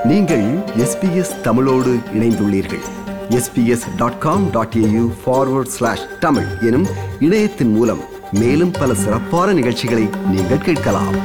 நீங்கள் எஸ்பிஎஸ் தமிழோடு இணைந்துள்ளீர்கள் SBS dot com dot AU forward slash Tamil எனும் இணையத்தின் மூலம் மேலும் பல சிறப்பான நிகழ்ச்சிகளை நீங்கள் கேட்கலாம்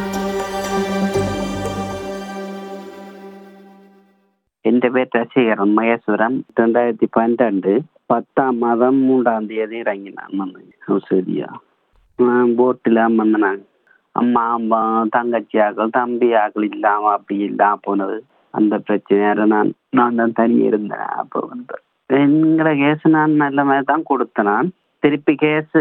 എൻ്റെ പേര് രശീകരൻ മഹേശ്വരം രണ്ടായിരത്തി പന്ത്രണ്ട് പത്താം മാதம் மூன்றாம் தேதி இறங்கி நான் வந்தேன் சரியா நான் போட்டில் வந்தேன் அம்மா அம்மா தங்கச்சி ஆக்கள் தம்பி ஆக்கள் இல்லாம அப்படி இல்லாம போனது அந்த பிரச்சனையால நான் நான் தான் தனியே இருந்தேன் அப்போ வந்து எங்களை கேஸ் நான் நல்ல மாதிரி தான் கொடுத்தேன் நான் திருப்பி கேஸ்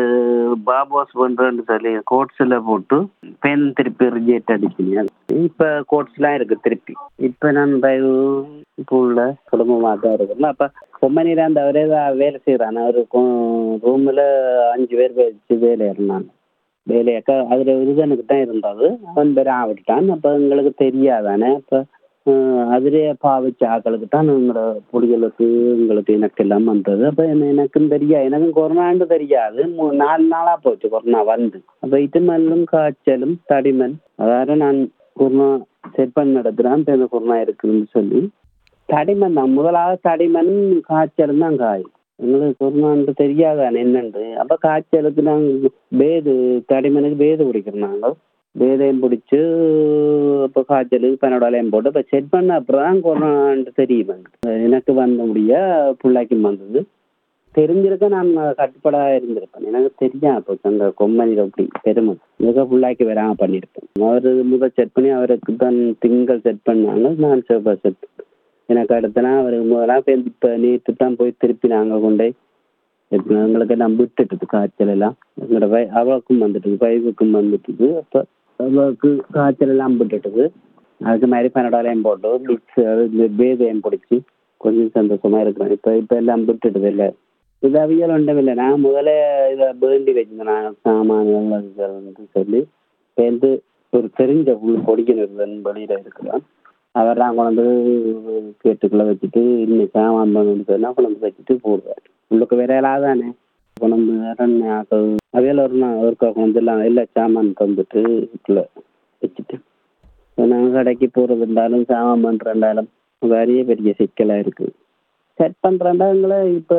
பாபோஸ் பண்றேன்னு சொல்லி கோர்ட்ஸில் போட்டு பெண் திருப்பி ரிஜெக்ட் அடிச்சிங்க இப்போ கோர்ட்ஸ்லாம் இருக்கு திருப்பி இப்போ நான் டிரைவ் இப்போ உள்ள குடும்பமாக தான் இருக்குல்ல அப்போ பொம்மனியில் அந்த அவரே தான் வேலை செய்கிறான் அவர் ரூமில் அஞ்சு பேர் வச்சு வேலை இருந்தான் வேலையாக்க அதில் விருதனுக்கு தான் இருந்தது அவன் பேர் ஆவிட்டான் அப்போ எங்களுக்கு தெரியாதானே அப்போ அதிலே பாவிச்ச ஆக்களுக்கு தான் நம்மளோட புலிகளுக்கு எங்களுக்கு எனக்கு எல்லாம் வந்தது அப்போ என்ன எனக்கும் தெரியாது எனக்கும் கொரோனான்னு தெரியாது மூ- நாலு நாளாக போச்சு கொரோனா வந்து அப்போ இட்டுமல்லும் காய்ச்சலும் தடிமன் அதாவது நான் கொரோனா செட் பண்ணி நடத்துகிறேன் இப்போ இந்த கொரோனா இருக்குன்னு சொல்லி தடிமன் தான் முதலாவது தடிமனும் காய்ச்சலும் தான் காய் எங்களுக்கு கொரோனான்ட்டு தெரியாதானே என்னண்டு அப்போ காய்ச்சலுக்கு நாங்கள் பேது தடிமனுக்கு பேது குடிக்கிறோம் நாங்கள் வேதையும் பிடிச்சி இப்போ காய்ச்சலுக்கு பனடாலையும் போட்டு இப்போ செட் பண்ண அப்புறம் தான் கொரோனான்ட்டு தெரியும் எனக்கு. எனக்கு வந்த முடிய பிள்ளைக்கும் வந்தது தெரிஞ்சிருக்க நான் கட்டுப்படாக இருந்திருப்பேன் எனக்கு தெரியும் அப்போ அந்த கொம்பனியில் அப்படி பெருமை மிக பிள்ளைக்கு வராமல் பண்ணியிருப்பேன் அவர் முதல் செட் பண்ணி அவருக்கு தான் திங்கள் செட் பண்ணாங்க நான் செவ்வாய் செட் எனக்கு அடுத்தனா அவர் முதலாம் சேர்ந்து இப்போ நேற்று தான் போய் திருப்பி நாங்கள் கொண்டு போய் இப்போ எங்களுக்கு எல்லாம் விட்டுட்டுது காய்ச்சல் எல்லாம் எங்களோட வய அவளுக்கும் வந்துட்டுது வயதுக்கும் வந்துட்டுது அப்போ அவளுக்கு காய்ச்சல் எல்லாம் விட்டுட்டுது அதுக்கு மாதிரி பன்னடாலையும் போட்டு மிக்ஸ் இந்த பேதையும் பிடிச்சி கொஞ்சம் சந்தோஷமா இருக்கிறேன் இப்போ இப்போ எல்லாம் விட்டுட்டுது இல்லை இது அவியல் ஒன்றும் இல்லை நான் முதல்ல இதை வேண்டி வச்சிருந்தேன் நான் சாமான்கள் அதுகள் வந்து சொல்லி சேர்ந்து ஒரு தெரிஞ்ச புல் பொடிக்கணும் வெளியில் இருக்கிறான் அவர்லாம் கொண்டு கேட்டுக்குள்ளே வச்சுட்டு இன்னும் சாமான் பண்ணணும்னு சொன்னால் கொண்டு வச்சுட்டு போடுவார் உள்ளுக்கு வேற எல்லாம் தானே கொண்டு வேற ஆக்கள் அவையில் ஒரு நாள் ஒருக்கா கொண்டு எல்லாம் எல்லா சாமான் தந்துட்டு வீட்டில் வச்சுட்டு நாங்கள் கடைக்கு போகிறது இருந்தாலும் சாமான் பண்ணுறண்டாலும் நிறைய பெரிய சிக்கலாக இருக்குது செட் பண்ணுறண்டாங்கள இப்போ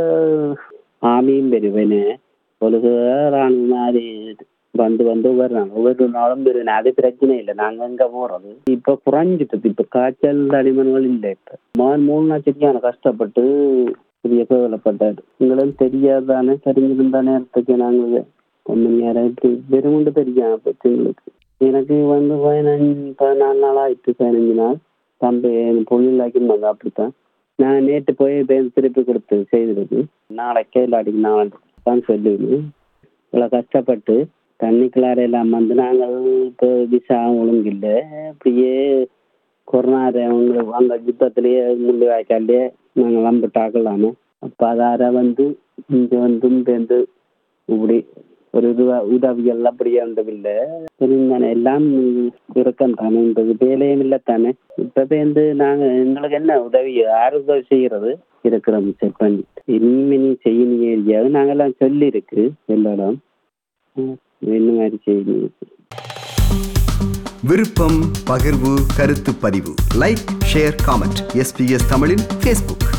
ஆமியும் பெருவனே பொழுது ராணுவ மாதிரி வந்து வந்து வர்றாங்க ஒவ்வொரு நாளும் வருவேன் அது பிரச்சனை இல்லை நாங்கள் எங்கே போகிறது இப்போ குறைஞ்சிட்டது இப்போ காய்ச்சல் தடிமன்கள் இல்லை இப்போ மகன் மூணு நாள் சரியான கஷ்டப்பட்டு பெரிய கேவலப்பட்டார் உங்களுக்கு தெரியாதானே தெரிஞ்சிருந்த நேரத்துக்கு நாங்கள் ஒன்று நேரம் இப்படி வெறுமுண்டு தெரியும் அப்போ எங்களுக்கு எனக்கு வந்து பதினஞ்சு பதினாலு நாள் ஆயிடுச்சு பதினஞ்சு நாள் தம்பி பொண்ணுலாக்கி வந்தா அப்படித்தான் நான் நேற்று போய் பேர் திருப்பி கொடுத்து செய்திருக்கு நாளைக்கே இல்லாட்டிக்கு நாளைக்கு தான் சொல்லுது இவ்வளோ கஷ்டப்பட்டு தண்ணிக்குள்ளார எல்லாம் வந்து நாங்கள் இப்போ விசா ஒழுங்கில்லை அப்படியே கொரோனா உங்களுக்கு அந்த யுத்தத்திலேயே முள்ளு வாய்க்காலே நாங்கள் வம்பிட்டாக்கலாமே அப்போ அதார வந்து இங்கே வந்து சேர்ந்து இப்படி ஒரு இதுவா உதவிகள் அப்படியே வந்ததில்லை தானே எல்லாம் இருக்கேன் தானே இந்த வேலையும் இல்லை தானே இப்போ வந்து நாங்கள் எங்களுக்கு என்ன உதவி யார் உதவி செய்கிறது இருக்கிறோம் செக் பண்ணி இனிமே செய்யணும் ஏரியாவது நாங்கெல்லாம் சொல்லியிருக்கு எல்லாரும் ம், இந்த மாதிரி செய்யணும் விருப்பம் பகிர்வு கருத்து பதிவு லைக் ஷேர் காமெண்ட் எஸ்பிஎஸ் தமிழின் ஃபேஸ்புக்